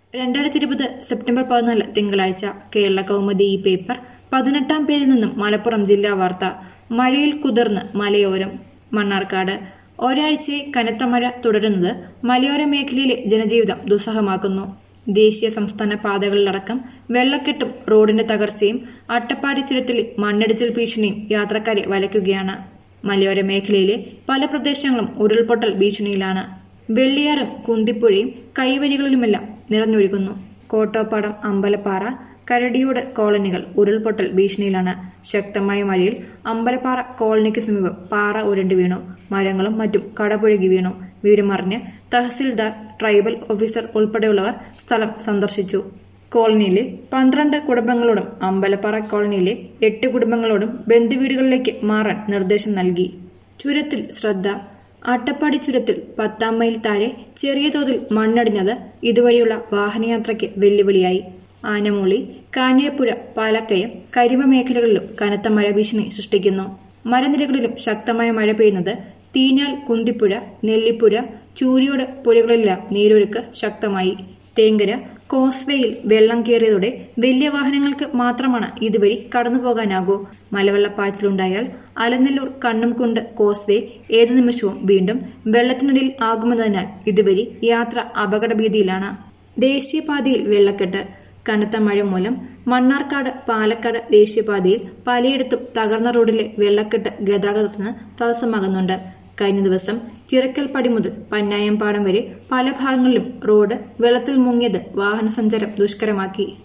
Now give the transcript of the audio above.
രണ്ടായിരത്തി ഇരുപത് സെപ്റ്റംബർ പതിനാല് തിങ്കളാഴ്ച കേരള കൗമുദി ഈ പേപ്പർ പതിനെട്ടാം പേജിൽ നിന്നും മലപ്പുറം ജില്ലാ വാർത്ത മഴയിൽ കുതിർന്ന് മലയോരം മണ്ണാർക്കാട് ഒരാഴ്ചയെ കനത്ത മഴ തുടരുന്നത് മലയോര മേഖലയിലെ ജനജീവിതം ദുസ്സഹമാക്കുന്നു ദേശീയ സംസ്ഥാന പാതകളിലടക്കം വെള്ളക്കെട്ടും റോഡിന്റെ തകർച്ചയും അട്ടപ്പാടി ചുരത്തിലെ മണ്ണിടിച്ചിൽ ഭീഷണിയും യാത്രക്കാരെ വലയ്ക്കുകയാണ് മലയോര മേഖലയിലെ പല പ്രദേശങ്ങളും ഉരുൾപൊട്ടൽ ഭീഷണിയിലാണ് വെള്ളിയാറും കുന്തിപ്പുഴയും കൈവരികളിലുമെല്ലാം നിറഞ്ഞൊഴുകുന്നു കോട്ടോപ്പാടം അമ്പലപ്പാറ കരടിയോട് കോളനികൾ ഉരുൾപൊട്ടൽ ഭീഷണിയിലാണ് ശക്തമായ മഴയിൽ അമ്പലപ്പാറ കോളനിക്ക് സമീപം പാറ ഉരുണ്ടു വീണു മരങ്ങളും മറ്റും കടപുഴകി വീണു വീടുമറിഞ്ഞ് തഹസിൽദാർ ട്രൈബൽ ഓഫീസർ ഉൾപ്പെടെയുള്ളവർ സ്ഥലം സന്ദർശിച്ചു കോളനിയിലെ പന്ത്രണ്ട് കുടുംബങ്ങളോടും അമ്പലപ്പാറ കോളനിയിലെ എട്ട് കുടുംബങ്ങളോടും ബന്ധുവീടുകളിലേക്ക് മാറാൻ നിർദ്ദേശം നൽകി ചുരത്തിൽ ശ്രദ്ധ അട്ടപ്പാടി ചുരത്തിൽ പത്താം മൈൽ താഴെ ചെറിയ തോതിൽ മണ്ണടിഞ്ഞത് ഇതുവഴിയുള്ള വാഹനയാത്രയ്ക്ക് വെല്ലുവിളിയായി ആനമൂളി കാഞ്ഞിരപ്പുഴ പാലക്കയം കരിമ മേഖലകളിലും കനത്ത മഴ ഭീഷണി സൃഷ്ടിക്കുന്നു മലനിരകളിലും ശക്തമായ മഴ പെയ്യുന്നത് തീഞ്ഞാൽ കുന്തിപ്പുഴ നെല്ലിപ്പുഴ ചൂരിയോട് പുഴകളിലെല്ലാം നീരൊഴുക്ക് ശക്തമായി തേങ്കര കോസ്വേയിൽ വെള്ളം കയറിയതോടെ വലിയ വാഹനങ്ങൾക്ക് മാത്രമാണ് ഇതുവഴി കടന്നുപോകാനാകൂ മലവെള്ളപ്പാച്ചിലുണ്ടായാൽ അലനെല്ലൂർ കണ്ണുംകുണ്ട് കോസ്വേ ഏതു നിമിഷവും വീണ്ടും വെള്ളത്തിനടിയിൽ ആകുമെന്നതിനാൽ ഇതുവഴി യാത്ര അപകടഭീതിയിലാണ് ദേശീയപാതയിൽ വെള്ളക്കെട്ട് കനത്ത മഴ മൂലം മണ്ണാർക്കാട് പാലക്കാട് ദേശീയപാതയിൽ പലയിടത്തും തകർന്ന റോഡിലെ വെള്ളക്കെട്ട് ഗതാഗതത്തിന് തടസ്സമാകുന്നുണ്ട് കഴിഞ്ഞ ദിവസം ചിറക്കൽപ്പടി മുതൽ പന്നായംപാടം വരെ പല ഭാഗങ്ങളിലും റോഡ് വെള്ളത്തിൽ മുങ്ങിയത് വാഹന സഞ്ചാരം ദുഷ്കരമാക്കി